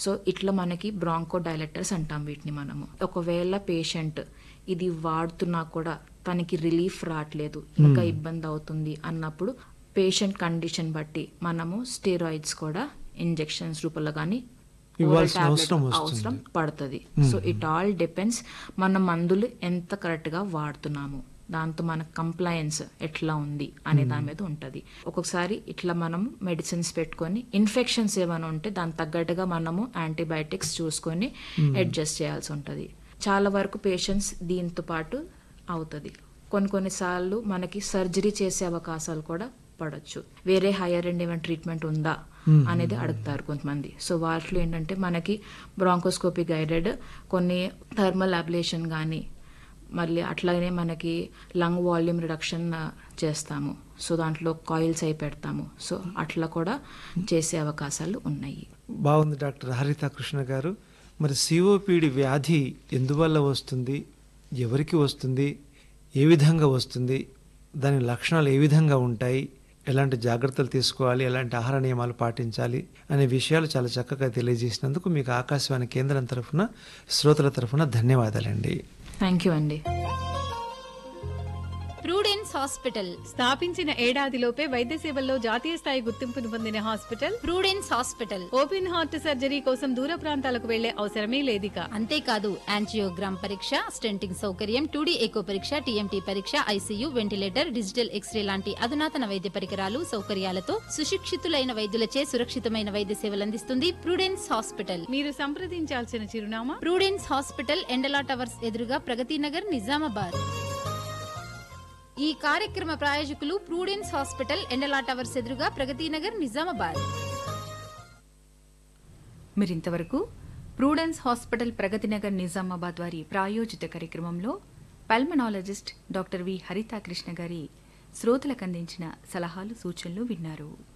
So ఇట్లా మనకి broncho డైలెక్టర్స్ అంటాం వీటిని మనము ఒకవేళ పేషెంట్ ఇది వాడుతున్నా కూడా తనకి రిలీఫ్ రావట్లేదు ఇంకా ఇబ్బంది అవుతుంది అన్నప్పుడు పేషెంట్ కండిషన్ బట్టి మనము స్టెరాయిడ్స్ కూడా ఇంజెక్షన్స్ రూపంలో కానీ ఇవ్వాల్సిన అవసరం వస్తుంది. అవసరం పడుతుంది సో ఇట్ ఆల్ డిపెండ్స్ మన మందులు ఎంత కరెక్ట్ గా వాడుతున్నాము దాంతో మన కంప్లయన్స్ ఎట్లా ఉంది అనే దాని మీద ఉంటది ఒక్కొక్కసారి ఇట్లా మనం మెడిసిన్స్ పెట్టుకొని ఇన్ఫెక్షన్స్ ఏమైనా ఉంటే దాని తగ్గట్టుగా మనము యాంటీబయాటిక్స్ చూసుకొని అడ్జస్ట్ చేయాల్సి ఉంటది చాలా వరకు పేషెంట్స్ దీంతో పాటు అవుతుంది కొన్ని కొన్నిసార్లు మనకి సర్జరీ చేసే అవకాశాలు కూడా పడొచ్చు వేరే హైయర్ ఎండ్ ఏమైనా ట్రీట్మెంట్ ఉందా అనేది అడుగుతారు కొంతమంది సో వాటిలో ఏంటంటే మనకి బ్రాంకోస్కోపీ గైడెడ్ కొన్ని థర్మల్ అబ్లేషన్ కానీ మళ్ళీ అట్లాగే మనకి లంగ్ వాల్యూమ్ రిడక్షన్ చేస్తాము సో దాంట్లో కాయిల్స్ అయి పెడతాము సో అట్లా కూడా చేసే అవకాశాలు ఉన్నాయి బాగుంది డాక్టర్ హరిత కృష్ణ గారు మరి సిఓపిడి వ్యాధి ఎందువల్ల వస్తుంది ఎవరికి వస్తుంది ఏ విధంగా వస్తుంది దాని లక్షణాలు ఏ విధంగా ఉంటాయి ఎలాంటి జాగ్రత్తలు తీసుకోవాలి ఎలాంటి ఆహార నియమాలు పాటించాలి అనే విషయాలు చాలా చక్కగా తెలియజేసినందుకు మీకు ఆకాశవాణి కేంద్రం తరఫున శ్రోతల తరఫున ధన్యవాదాలండి థ్యాంక్ యూ అండి ప్రూడెన్స్ హాస్పిటల్ స్థాపించిన ఏడాదిలోపే వైద్య సేవల్లో జాతీయ స్థాయి గుర్తింపును పొందిన hospital Prudence hospital open heart surgery కోసం దూర ప్రాంతాలకు వెళ్లే అవసరమే లేదిక అంతేకాదు యాంజియోగ్రామ్ పరీక్ష స్టెంటింగ్ సౌకర్యం టూడీ ఎకో పరీక్ష టీఎంటీ పరీక్ష ఐసీయూ వెంటిలేటర్ డిజిటల్ ఎక్స్రే లాంటి అధునాతన వైద్య పరికరాలు సౌకర్యాలతో సుశిక్షితులైన వైద్యులచే సురక్షితమైన వైద్య సేవలు అందిస్తుంది ప్రూడెన్స్ హాస్పిటల్ మీరు సంప్రదించాల్సిన చిరునామా ప్రూడెన్స్ హాస్పిటల్ ఎండలా టవర్స్ ఎదురుగా ప్రగతి నగర్ నిజామాబాద్ ఈ కార్యక్రమ ప్రాయోజకులు ప్రూడెన్స్ హాస్పిటల్ ఎండలా టవర్స్ ఎదురుగా ప్రగతి నగర్ నిజామాబాద్ మీరింతవరకు ప్రూడెన్స్ హాస్పిటల్ ప్రగతి నగర్ నిజామాబాద్ వారి ప్రాయోజిత కార్యక్రమంలో pulmonologist doctor V Haritha Krishna గారి శ్రోతలకు అందించిన సలహాలు సూచనలు విన్నారు